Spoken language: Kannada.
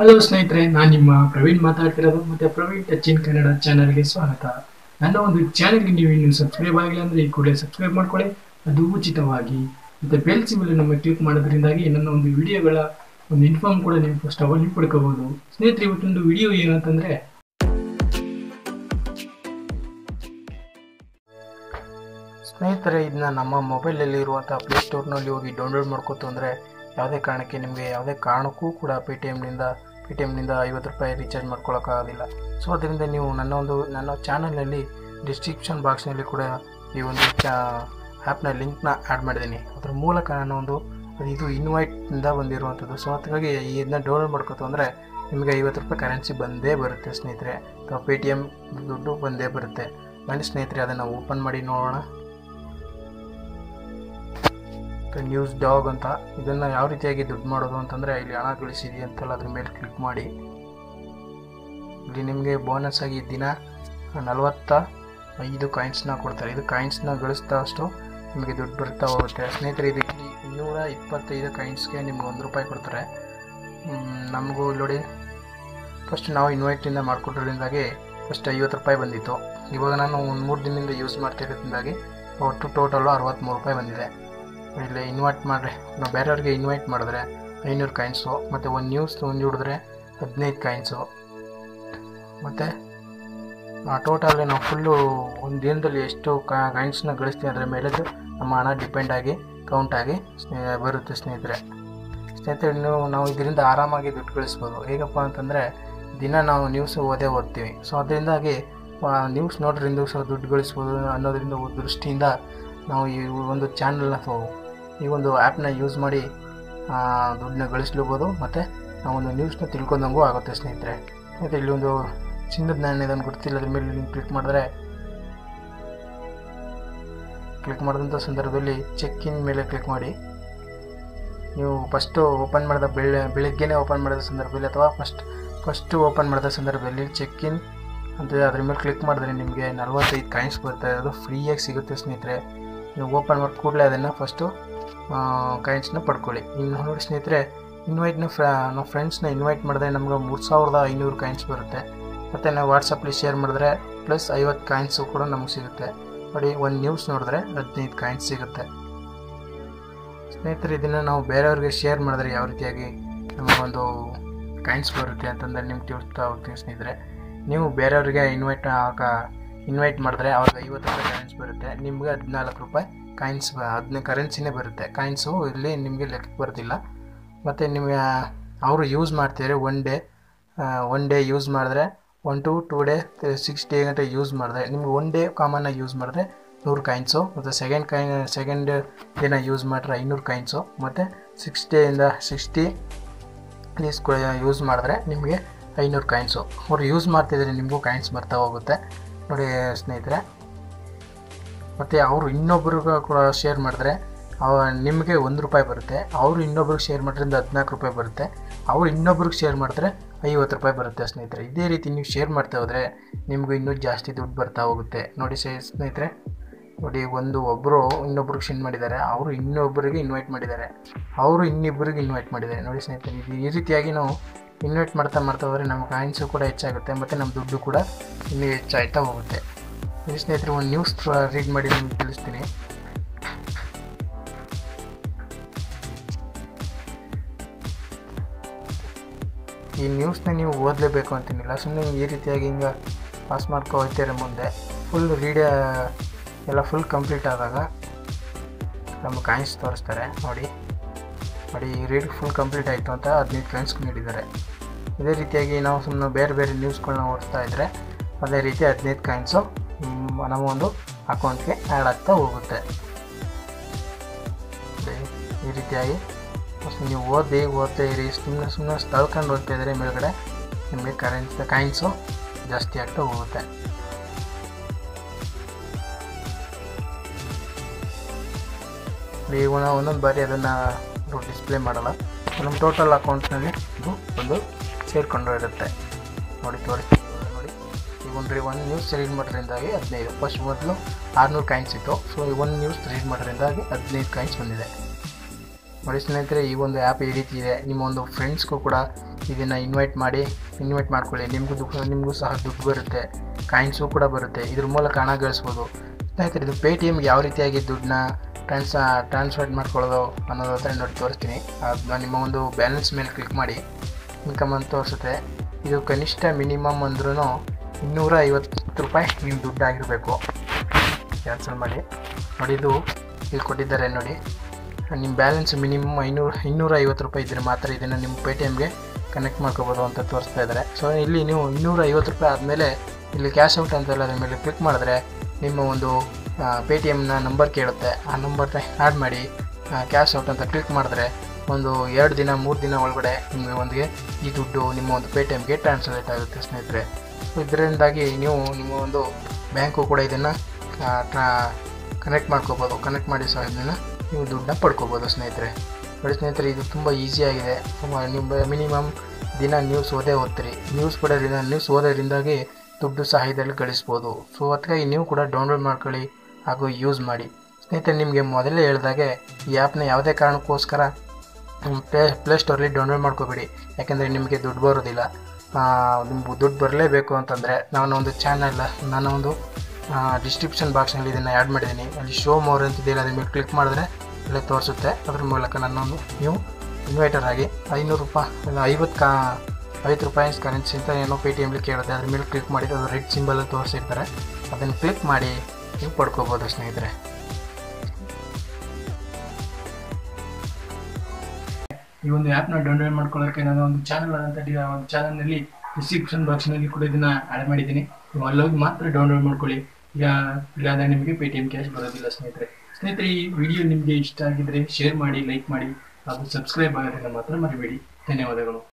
ಹಲೋ ಸ್ನೇಹಿತರೆ ನಾನು ನಿಮ್ಮ ಪ್ರವೀಣ್ ಮಾತಾಡ್ತಿರೋದು ಮತ್ತೆ ಪ್ರವೀಣ್ ಟಚ್ ಇನ್ ಕನ್ನಡ ಚಾನಲ್ಗೆ ಸ್ವಾಗತ ನನ್ನ ಒಂದು ಚಾನಲ್ಗೆ ನೀವು ಇನ್ನೂ ಸಬ್ಸ್ಕ್ರೈಬ್ ಆಗಿಲ್ಲ ಅಂದರೆ ಈ ಕೂಡಲೇ ಸಬ್ಸ್ಕ್ರೈಬ್ ಮಾಡ್ಕೊಳ್ಳಿ ಅದು ಉಚಿತವಾಗಿ ಮತ್ತೆ ಬೆಲ್ ಸಿಂಬಲ್ ನಮ್ಮ ಕ್ಲಿಕ್ ಮಾಡೋದ್ರಿಂದಾಗಿ ನನ್ನ ಒಂದು ವಿಡಿಯೋಗಳ ಒಂದು ಇನ್ಫಾರ್ಮ್ ಕೂಡ ನೀವು ಫಸ್ಟ್ ಆಫ್ ಆಲ್ ನೀವು ಪಡ್ಕೋಬಹುದು ಸ್ನೇಹಿತರೆ ಇವತ್ತೊಂದು ವಿಡಿಯೋ ಏನಂತಂದ್ರೆ ಸ್ನೇಹಿತರೆ ಇದನ್ನ ನಮ್ಮ ಮೊಬೈಲಲ್ಲಿ ಇರುವಂಥ ಪ್ಲೇಸ್ಟೋರ್ನಲ್ಲಿ ಹೋಗಿ ಡೌನ್ಲೋಡ್ ಮಾಡ್ಕೋತು ಅಂದರೆ ಯಾವುದೇ ಕಾರಣಕ್ಕೆ ನಿಮಗೆ ಯಾವುದೇ ಕಾರಣಕ್ಕೂ ಕೂಡ ಪೇ ಟಿ ಎಮ್ನಿಂದ ಪೇ ಟಿ ಎಮ್ನಿಂದ ಐವತ್ತು ರೂಪಾಯಿ ರೀಚಾರ್ಜ್ ಮಾಡ್ಕೊಳ್ಳೋಕ್ಕಾಗೋದಿಲ್ಲ ಸೊ ಅದರಿಂದ ನೀವು ನನ್ನ ಒಂದು ನನ್ನ ಚಾನಲ್ನಲ್ಲಿ ಡಿಸ್ಕ್ರಿಪ್ಷನ್ ಬಾಕ್ಸ್ನಲ್ಲಿ ಕೂಡ ಈ ಒಂದು ಚಾ ಆ್ಯಪ್ನ ಲಿಂಕ್ನ ಆ್ಯಡ್ ಮಾಡಿದ್ದೀನಿ ಅದ್ರ ಮೂಲಕ ನಾನು ಒಂದು ಅದು ಇದು ಇನ್ವೈಟಿಂದ ಬಂದಿರುವಂಥದ್ದು ಸೊ ಹಾಗಾಗಿ ಇದನ್ನ ಡೌನ್ಲೋಡ್ ಮಾಡ್ಕೋತು ಅಂದರೆ ನಿಮಗೆ ಐವತ್ತು ರೂಪಾಯಿ ಕರೆನ್ಸಿ ಬಂದೇ ಬರುತ್ತೆ ಸ್ನೇಹಿತರೆ ಅಥವಾ ಪೇ ಟಿ ಎಮ್ ದುಡ್ಡು ಬಂದೇ ಬರುತ್ತೆ ಬನ್ನಿ ಸ್ನೇಹಿತರೆ ಅದನ್ನು ಓಪನ್ ಮಾಡಿ ನೋಡೋಣ ನ್ಯೂಸ್ ಡಾಗ್ ಅಂತ ಇದನ್ನು ಯಾವ ರೀತಿಯಾಗಿ ದುಡ್ಡು ಮಾಡೋದು ಅಂತಂದರೆ ಇಲ್ಲಿ ಹಣ ಗಳಿಸಿದೆ ಅಂತಲ್ಲ ಅದ್ರ ಮೇಲೆ ಕ್ಲಿಕ್ ಮಾಡಿ ಇಲ್ಲಿ ನಿಮಗೆ ಬೋನಸ್ ಆಗಿ ದಿನ ನಲವತ್ತ ಐದು ಕಾಯಿನ್ಸ್ನ ಕೊಡ್ತಾರೆ ಇದು ಕಾಯಿನ್ಸ್ನ ಗಳಿಸ್ತಾ ಅಷ್ಟು ನಿಮಗೆ ದುಡ್ಡು ಬರ್ತಾ ಹೋಗುತ್ತೆ ಸ್ನೇಹಿತರೆ ಇದಕ್ಕೆ ಇನ್ನೂರ ಇಪ್ಪತ್ತೈದು ಕಾಯಿನ್ಸ್ಗೆ ನಿಮ್ಗೆ ಒಂದು ರೂಪಾಯಿ ಕೊಡ್ತಾರೆ ನಮಗೂ ನೋಡಿ ಫಸ್ಟ್ ನಾವು ಇನ್ವೈಟಿಂದ ಮಾಡಿಕೊಟ್ರಿಂದಾಗಿ ಫಸ್ಟ್ ಐವತ್ತು ರೂಪಾಯಿ ಬಂದಿತ್ತು ಇವಾಗ ನಾನು ಒಂದು ಮೂರು ದಿನದಿಂದ ಯೂಸ್ ಮಾಡ್ತಿರೋದ್ರಿಂದಾಗಿ ಒಟ್ಟು ಟೋಟಲು ಅರವತ್ತ್ಮೂರು ರೂಪಾಯಿ ಬಂದಿದೆ ಇಲ್ಲಿ ಇನ್ವೈಟ್ ಮಾಡಿದ್ರೆ ನಾವು ಬೇರೆಯವ್ರಿಗೆ ಇನ್ವೈಟ್ ಮಾಡಿದ್ರೆ ಐನೂರು ಕಾಯಿನ್ಸು ಮತ್ತು ಒಂದು ನ್ಯೂಸ್ ಒಂದು ಹಿಡಿದ್ರೆ ಹದಿನೈದು ಕಾಯಿನ್ಸು ಮತ್ತು ಟೋಟಲ್ ನಾವು ಫುಲ್ಲು ಒಂದು ದಿನದಲ್ಲಿ ಎಷ್ಟು ಕಾಯಿನ್ಸ್ನ ಗಳಿಸ್ತೀವಿ ಅದರ ಮೇಲೆ ನಮ್ಮ ಹಣ ಡಿಪೆಂಡ್ ಆಗಿ ಕೌಂಟ್ ಆಗಿ ಸ್ನೇ- ಬರುತ್ತೆ ಸ್ನೇಹಿತರೆ ಸ್ನೇಹಿತರೆ ನೀವು ನಾವು ಇದರಿಂದ ಆರಾಮಾಗಿ ದುಡ್ಡು ಗಳಿಸ್ಬೋದು ಹೇಗಪ್ಪ ಅಂತಂದರೆ ದಿನ ನಾವು ನ್ಯೂಸ್ ಓದೇ ಓದ್ತೀವಿ ಸೊ ಅದರಿಂದಾಗಿ ನ್ಯೂಸ್ ನೋಡ್ರಿಂದ ಸಹ ದುಡ್ಡು ಗಳಿಸ್ಬೋದು ಅನ್ನೋದರಿಂದ ಒಂದು ದೃಷ್ಟಿಯಿಂದ ನಾವು ಈ ಒಂದು ಚಾನಲ್ನ ಅಥವಾ ಈ ಒಂದು ಆ್ಯಪ್ನ ಯೂಸ್ ಮಾಡಿ ಆ, ದುಡ್ಡನ್ನ ಗಳಿಸ್ಲೂಬೋದು ಮತ್ತು ನಾವು ಒಂದು ನ್ಯೂಸ್ನ ತಿಳ್ಕೊಂಡಂಗೂ ಆಗುತ್ತೆ ಸ್ನೇಹಿತರೆ ಮತ್ತು ಇಲ್ಲಿ ಒಂದು ಚಿನ್ನದ ನಾಣ್ಯದನ್ನು ಗೊತ್ತಿಲ್ಲ ಅದ್ರ ಮೇಲೆ ನೀವು ಕ್ಲಿಕ್ ಮಾಡಿದ್ರೆ ಕ್ಲಿಕ್ ಮಾಡಿದಂಥ ಸಂದರ್ಭದಲ್ಲಿ ಚೆಕ್ ಇನ್ ಮೇಲೆ ಕ್ಲಿಕ್ ಮಾಡಿ ನೀವು ಫಸ್ಟು ಓಪನ್ ಮಾಡಿದ ಬೆಳೆ ಬೆಳಗ್ಗೆನೇ ಓಪನ್ ಮಾಡಿದ ಸಂದರ್ಭದಲ್ಲಿ ಅಥವಾ ಫಸ್ಟ್ ಫಸ್ಟು ಓಪನ್ ಮಾಡಿದ ಸಂದರ್ಭದಲ್ಲಿ ಚೆಕ್ ಇನ್ ಅಂತ ಅದ್ರ ಮೇಲೆ ಕ್ಲಿಕ್ ಮಾಡಿದ್ರೆ ನಿಮಗೆ ನಲ್ವತ್ತೈದು ಕಾಯಿನ್ಸ್ ಬರುತ್ತೆ ಅದು ಫ್ರೀಯಾಗಿ ಸಿಗುತ್ತೆ ಸ್ನೇಹಿತರೆ ನೀವು ಓಪನ್ ಮಾಡಿ ಕೂಡಲೇ ಅದನ್ನು ಫಸ್ಟು ಕಾಯಿನ್ಸ್ನ ಪಡ್ಕೊಳ್ಳಿ ಇನ್ನು ನೋಡಿ ಸ್ನೇಹಿತರೆ ಇನ್ವೈಟ್ನ ಫ್ರ ನಾವು ಫ್ರೆಂಡ್ಸ್ನ ಇನ್ವೈಟ್ ಮಾಡಿದ್ರೆ ನಮ್ಗೆ ಮೂರು ಸಾವಿರದ ಐನೂರು ಕಾಯಿನ್ಸ್ ಬರುತ್ತೆ ಮತ್ತು ನಾವು ವಾಟ್ಸಪ್ಪಲ್ಲಿ ಶೇರ್ ಮಾಡಿದ್ರೆ ಪ್ಲಸ್ ಐವತ್ತು ಕಾಯಿನ್ಸು ಕೂಡ ನಮಗೆ ಸಿಗುತ್ತೆ ನೋಡಿ ಒಂದು ನ್ಯೂಸ್ ನೋಡಿದ್ರೆ ಹದಿನೈದು ಕಾಯಿನ್ಸ್ ಸಿಗುತ್ತೆ ಸ್ನೇಹಿತರೆ ಇದನ್ನು ನಾವು ಬೇರೆಯವ್ರಿಗೆ ಶೇರ್ ಮಾಡಿದ್ರೆ ಯಾವ ರೀತಿಯಾಗಿ ನಮಗೊಂದು ಕಾಯಿನ್ಸ್ ಬರುತ್ತೆ ಅಂತಂದರೆ ನಿಮ್ಗೆ ತಿಳಿಸ್ತಾ ಹೋಗ್ತೀನಿ ಸ್ನೇಹಿತರೆ ನೀವು ಬೇರೆಯವ್ರಿಗೆ ಇನ್ವೈಟ್ ಆಗ ಇನ್ವೈಟ್ ಮಾಡಿದ್ರೆ ಅವ್ರಿಗೆ ಐವತ್ತು ರೂಪಾಯಿ ಕಾಯಿನ್ಸ್ ಬರುತ್ತೆ ನಿಮ್ಗೆ ಹದಿನಾಲ್ಕು ರೂಪಾಯಿ ಕಾಯಿನ್ಸ್ ಹದಿನ ಕರೆನ್ಸಿನೇ ಬರುತ್ತೆ ಕಾಯಿನ್ಸು ಇಲ್ಲಿ ನಿಮಗೆ ಲೆಕ್ಕಕ್ಕೆ ಬರೋದಿಲ್ಲ ಮತ್ತು ನಿಮಗೆ ಅವರು ಯೂಸ್ ಮಾಡ್ತಿದ್ದಾರೆ one day one day use ಮಾಡಿದ್ರೆ one two two day six day ಗಂಟೆ ಯೂಸ್ ಮಾಡಿದ್ರೆ ನಿಮ್ಗೆ ಒನ್ ಡೇ ಕಾಮನ್ನಾಗಿ ಯೂಸ್ ಮಾಡಿದ್ರೆ ನೂರು ಕಾಯಿನ್ಸು ಮತ್ತು ಸೆಕೆಂಡ್ ಕಾಯಿನ್ ಸೆಕೆಂಡ್ ದಿನ ಯೂಸ್ ಮಾಡಿದ್ರೆ ಐನೂರು ಕಾಯಿನ್ಸು ಮತ್ತು ಸಿಕ್ಸ್ ಡೇಯಿಂದ ಸಿಕ್ಸ್ಟಿ ಡೇಸ್ ಯೂಸ್ ಮಾಡಿದ್ರೆ ನಿಮಗೆ ಐನೂರು ಕಾಯಿನ್ಸು ಅವ್ರು ಯೂಸ್ ಮಾಡ್ತಿದ್ರೆ ನಿಮಗೂ ಕಾಯಿನ್ಸ್ ಬರ್ತಾ ಹೋಗುತ್ತೆ ನೋಡಿ ಸ್ನೇಹಿತರೆ ಮತ್ತು ಅವರು ಇನ್ನೊಬ್ರಿಗೆ ಕೂಡ ಶೇರ್ ಮಾಡಿದ್ರೆ ಅವ ನಿಮಗೆ ಒಂದು ರೂಪಾಯಿ ಬರುತ್ತೆ ಅವರು ಇನ್ನೊಬ್ರಿಗೆ ಶೇರ್ ಮಾಡೋದ್ರಿಂದ ಹದಿನಾಲ್ಕು ರೂಪಾಯಿ ಬರುತ್ತೆ ಅವ್ರು ಇನ್ನೊಬ್ರಿಗೆ ಶೇರ್ ಮಾಡಿದ್ರೆ ಐವತ್ತು ರೂಪಾಯಿ ಬರುತ್ತೆ ಸ್ನೇಹಿತರೆ ಇದೇ ರೀತಿ ನೀವು ಶೇರ್ ಮಾಡ್ತಾ ಹೋದರೆ ನಿಮಗೂ ಇನ್ನೂ ಜಾಸ್ತಿ ದುಡ್ಡು ಬರ್ತಾ ಹೋಗುತ್ತೆ ನೋಡಿ ಸೇ- ಸ್ನೇಹಿತರೆ ನೋಡಿ ಒಂದು ಒಬ್ಬರು ಇನ್ನೊಬ್ರಿಗೆ ಶೇರ್ ಮಾಡಿದ್ದಾರೆ ಅವರು ಇನ್ನೊಬ್ಬರಿಗೆ ಇನ್ವೈಟ್ ಮಾಡಿದ್ದಾರೆ ಅವರು ಇನ್ನಿಬ್ಬರಿಗೆ ಇನ್ವೈಟ್ ಮಾಡಿದ್ದಾರೆ ನೋಡಿ ಸ್ನೇಹಿತರೆ ಇದು ಈ ರೀತಿಯಾಗಿ ನಾವು ಇನ್ವೈಟ್ ಮಾಡ್ತಾ ಮಾಡ್ತಾ ಹೋದರೆ ನಮ್ಮ ಕಾಯಿನ್ಸು ಕೂಡ ಹೆಚ್ಚಾಗುತ್ತೆ ಮತ್ತು ನಮ್ಮ ದುಡ್ಡು ಕೂಡ ಇನ್ನೂ ಹೆಚ್ಚಾಗ್ತಾ ಹೋಗುತ್ತೆ ಈ ಸ್ನೇಹಿತರೆ ಒಂದು ನ್ಯೂಸ್ ರೀಡ್ ಮಾಡಿ ನಿಮ್ಗೆ ತಿಳಿಸ್ತೀನಿ ಈ ನ್ಯೂಸ್ನ ನೀವು ಓದಲೇಬೇಕು ಅಂತೇನಿಲ್ಲ ಸುಮ್ಮನೆ ಈ ರೀತಿಯಾಗಿ ಹಿಂಗೆ ಪಾಸ್ ಮಾಡ್ಕೊ ಹೋಗ್ತೀರ ಮುಂದೆ ಫುಲ್ ರೀಡ್ ಎಲ್ಲ ಫುಲ್ ಕಂಪ್ಲೀಟ್ ಆದಾಗ ನಮ್ಮ ಕಾಯಿನ್ಸ್ ತೋರಿಸ್ತಾರೆ ನೋಡಿ ನೋಡಿ ಈ ರೀಡ್ ಫುಲ್ ಕಂಪ್ಲೀಟ್ ಆಯಿತು ಅಂತ ಹದಿನೈದು ಕಾಯಿನ್ಸ್ ನೀಡಿದ್ದಾರೆ ಇದೇ ರೀತಿಯಾಗಿ ನಾವು ಸುಮ್ಮನೆ ಬೇರೆ ಬೇರೆ ನ್ಯೂಸ್ಗಳನ್ನ ಓದ್ತಾ ಇದ್ದರೆ ಅದೇ ರೀತಿ ಹದಿನೈದು ಕಾಯಿನ್ಸು ನಮ್ಮ ಒಂದು ಅಕೌಂಟ್ಗೆ ಆ್ಯಡ್ ಆಗ್ತಾ ಹೋಗುತ್ತೆ ಅದೇ ಈ ರೀತಿಯಾಗಿ ಫಸ್ಟ್ ನೀವು ಓದಿ ಓದ್ತಾ ಇರಿ ಸುಮ್ಮನೆ ಸುಮ್ಮನೆ ತಳ್ಕೊಂಡು ಓದ್ತಾ ಇದ್ರೆ ಮೇಲ್ಗಡೆ ನಿಮಗೆ ಕರೆನ್ಸ್ ಕಾಯಿನ್ಸು ಜಾಸ್ತಿ ಆಗ್ತಾ ಹೋಗುತ್ತೆ ಈಗ ಒಂದೊಂದು ಬಾರಿ ಅದನ್ನು ಡಿಸ್ಪ್ಲೇ ಮಾಡಲ್ಲ ನಮ್ಮ ಟೋಟಲ್ ಅಕೌಂಟ್ನಲ್ಲಿ ಇದು ಒಂದು ಸೇರಿಕೊಂಡು ಇರುತ್ತೆ ನೋಡಿ ತೋರಿಸ್ತೀನಿ ನೋಡಿ ಈಗ ಒಂದು ಒಂದು ನ್ಯೂಸ್ ರೀಡ್ ಮಾಡೋದ್ರಿಂದಾಗಿ ಹದಿನೈದು ಫಸ್ಟ್ ಮೊದಲು ಆರುನೂರು ಕಾಯಿನ್ಸ್ ಇತ್ತು ಸೊ ಈ ಒಂದು ನ್ಯೂಸ್ ರೀಡ್ ಮಾಡೋದ್ರಿಂದಾಗಿ ಹದಿನೈದು ಕಾಯಿನ್ಸ್ ಬಂದಿದೆ ನೋಡಿ ಸ್ನೇಹಿತರೆ ಈ ಒಂದು ಆ್ಯಪ್ ಈ ರೀತಿ ಇದೆ ನಿಮ್ಮ ಒಂದು ಫ್ರೆಂಡ್ಸ್ಗೂ ಕೂಡ ಇದನ್ನು ಇನ್ವೈಟ್ ಮಾಡಿ ಇನ್ವೈಟ್ ಮಾಡ್ಕೊಳ್ಳಿ ನಿಮಗೂ ದುಡ್ಡು ನಿಮಗೂ ಸಹ ದುಡ್ಡು ಬರುತ್ತೆ ಕಾಯಿನ್ಸು ಕೂಡ ಬರುತ್ತೆ ಇದ್ರ ಮೂಲಕ ಹಣ ಗಳಿಸ್ಬೋದು ಸ್ನೇಹಿತರೆ ಇದು ಪೇ ಟಿ ಎಮ್ಗೆ ಯಾವ ರೀತಿಯಾಗಿ ದುಡ್ಡನ್ನ ಟ್ರಾನ್ಸ್ ಟ್ರಾನ್ಸ್ಫರ್ ಮಾಡ್ಕೊಳ್ಳೋದು ಅನ್ನೋದ್ರ ಹತ್ರ ನೋಡಿ ತೋರಿಸ್ತೀನಿ ಅದನ್ನ ನಿಮ್ಮ ಒಂದು ಬ್ಯಾಲೆನ್ಸ್ ಮೇಲೆ ಕ್ಲಿಕ್ ಮಾಡಿ ಇನ್ಕಮ್ ಅಂತ ತೋರಿಸುತ್ತೆ ಇದು ಕನಿಷ್ಠ ಮಿನಿಮಮ್ ಅಂದ್ರೂ ಇನ್ನೂರ ಐವತ್ತು ರೂಪಾಯಿ ನೀವು ದುಡ್ಡು ಆಗಿರಬೇಕು ಕ್ಯಾನ್ಸಲ್ ಮಾಡಿ ನೋಡಿ ಇದು ಇಲ್ಲಿ ಕೊಟ್ಟಿದ್ದಾರೆ ನೋಡಿ ನಿಮ್ಮ ಬ್ಯಾಲೆನ್ಸ್ ಮಿನಿಮಮ್ ಐನೂರು ಇನ್ನೂರ ಐವತ್ತು ರೂಪಾಯಿ ಇದ್ದರೆ ಮಾತ್ರ ಇದನ್ನು ನಿಮ್ಮ ಪೇ ಟಿ ಎಮ್ಗೆ ಕನೆಕ್ಟ್ ಮಾಡ್ಕೋಬೋದು ಅಂತ ತೋರಿಸ್ತಾ ಇದ್ದಾರೆ ಸೊ ಇಲ್ಲಿ ನೀವು ಇನ್ನೂರ ಐವತ್ತು ರೂಪಾಯಿ ಆದಮೇಲೆ ಇಲ್ಲಿ ಕ್ಯಾಶ್ ಔಟ್ ಅಂತೆಲ್ಲ ಅದ್ರ ಮೇಲೆ ಕ್ಲಿಕ್ ಮಾಡಿದ್ರೆ ನಿಮ್ಮ ಒಂದು ಪೇ ಟಿ ಎಮ್ನ ನಂಬರ್ ಕೇಳುತ್ತೆ ಆ ನಂಬರ್ನ ಆ್ಯಡ್ ಮಾಡಿ ಕ್ಯಾಶ್ ಔಟ್ ಅಂತ ಕ್ಲಿಕ್ ಮಾಡಿದ್ರೆ ಒಂದು ಎರಡು ದಿನ ಮೂರು ದಿನ ಒಳಗಡೆ ನಿಮಗೆ ಒಂದಿಗೆ ಈ ದುಡ್ಡು ನಿಮ್ಮ ಒಂದು ಪೇ ಟಿ ಎಮ್ಗೆ ಟ್ರಾನ್ಸ್ಲೇಟ್ ಆಗುತ್ತೆ ಸ್ನೇಹಿತರೆ ಸೊ ಇದರಿಂದಾಗಿ ನೀವು ನಿಮ್ಮ ಒಂದು ಬ್ಯಾಂಕು ಕೂಡ ಇದನ್ನು ಟ್ರಾ ಕನೆಕ್ಟ್ ಮಾಡ್ಕೋಬೋದು ಕನೆಕ್ಟ್ ಮಾಡಿ ಸಹ ಇದನ್ನು ನೀವು ದುಡ್ಡನ್ನ ಪಡ್ಕೋಬೋದು ಸ್ನೇಹಿತರೆ ನೋಡಿ ಸ್ನೇಹಿತರೆ ಇದು ತುಂಬ ಈಸಿಯಾಗಿದೆ ತುಂಬ ನೀವು ಮಿನಿಮಮ್ ದಿನ ನ್ಯೂಸ್ ಓದೇ ಓದ್ತೀರಿ ನ್ಯೂಸ್ ಪಡೋದ್ರಿಂದ ನ್ಯೂಸ್ ಓದೋದ್ರಿಂದಾಗಿ ದುಡ್ಡು ಸಹ ಇದರಲ್ಲಿ ಗಳಿಸ್ಬೋದು ಸೊ ಅದಕ್ಕಾಗಿ ನೀವು ಕೂಡ ಡೌನ್ಲೋಡ್ ಮಾಡ್ಕೊಳ್ಳಿ ಹಾಗೂ ಯೂಸ್ ಮಾಡಿ ಸ್ನೇಹಿತರೆ ನಿಮಗೆ ಮೊದಲೇ ಹೇಳಿದಾಗೆ ಈ ಆ್ಯಪ್ನ ಯಾವುದೇ ಕಾರಣಕ್ಕೋಸ್ಕರ ಪ್ಲೇ ಪ್ಲೇಸ್ಟೋರಲ್ಲಿ ಡೌನ್ಲೋಡ್ ಮಾಡ್ಕೋಬೇಡಿ ಯಾಕೆಂದರೆ ನಿಮಗೆ ದುಡ್ಡು ಬರೋದಿಲ್ಲ ನಿಮ್ಗೆ ದುಡ್ಡು ಬರಲೇಬೇಕು ಅಂತಂದರೆ ನಾನು ಒಂದು ಚಾನಲ್ ನಾನು ಒಂದು ಡಿಸ್ಕ್ರಿಪ್ಷನ್ ಬಾಕ್ಸ್ನಲ್ಲಿ ಇದನ್ನು ಆ್ಯಡ್ ಮಾಡಿದ್ದೀನಿ ಅಲ್ಲಿ ಶೋ ಮೋರ್ ಅಂತಿದೆಯಲ್ಲ ಅದ್ರ ಮೇಲೆ ಕ್ಲಿಕ್ ಮಾಡಿದ್ರೆ ಅಲ್ಲೇ ತೋರಿಸುತ್ತೆ ಅದ್ರ ಮೂಲಕ ನನ್ನೊಂದು ನೀವು ಇನ್ವೈಟರ್ ಆಗಿ ಐನೂರು ರೂಪಾಯಿ ಇಲ್ಲ ಐವತ್ತು ಕಾ ಐವತ್ತು ರೂಪಾಯಿ ಕರೆನ್ಸಿ ಅಂತ ಏನೋ ಪೇ ಟಿ ಎಮ್ಲಿ ಕೇಳುತ್ತೆ ಅದ್ರ ಮೇಲೆ ಕ್ಲಿಕ್ ಮಾಡಿ ಅದು ರೆಡ್ ಸಿಂಬಲಲ್ಲಿ ತೋರಿಸಿರ್ತಾರೆ ಅದನ್ನು ಕ್ಲಿಕ್ ಮಾಡಿ ನೀವು ಪಡ್ಕೋಬೋದು ಸ್ನೇಹಿತರೆ ಈ ಒಂದು ಆ್ಯಪ್ನ ಡೌನ್ಲೋಡ್ ಮಾಡ್ಕೊಳ್ಳೋಕೆ ನಾನು ಒಂದು ಚಾನಲ್ ಅಂತ ಒಂದು ಚಾನಲ್ನಲ್ಲಿ ಡಿಸ್ಕ್ರಿಪ್ಷನ್ ಬಾಕ್ಸ್ನಲ್ಲಿ ಕೂಡ ಇದನ್ನ ಆ್ಯಡ್ ಮಾಡಿದ್ದೀನಿ ನೀವು ಅಲ್ಲೋಗಿ ಮಾತ್ರ ಡೌನ್ಲೋಡ್ ಮಾಡ್ಕೊಳ್ಳಿ ಈಗ ಇಲ್ಲಾಂದರೆ ನಿಮಗೆ ಪೇ ಟಿ ಎಮ್ ಕ್ಯಾಶ್ ಬರೋದಿಲ್ಲ ಸ್ನೇಹಿತರೆ ಸ್ನೇಹಿತರೆ ಈ ವಿಡಿಯೋ ನಿಮಗೆ ಇಷ್ಟ ಆಗಿದ್ರೆ ಶೇರ್ ಮಾಡಿ ಲೈಕ್ ಮಾಡಿ ಹಾಗೂ ಸಬ್ಸ್ಕ್ರೈಬ್ ಆಗೋದನ್ನು ಮಾತ್ರ ಮರಿಬೇಡಿ ಧನ್ಯವಾದಗಳು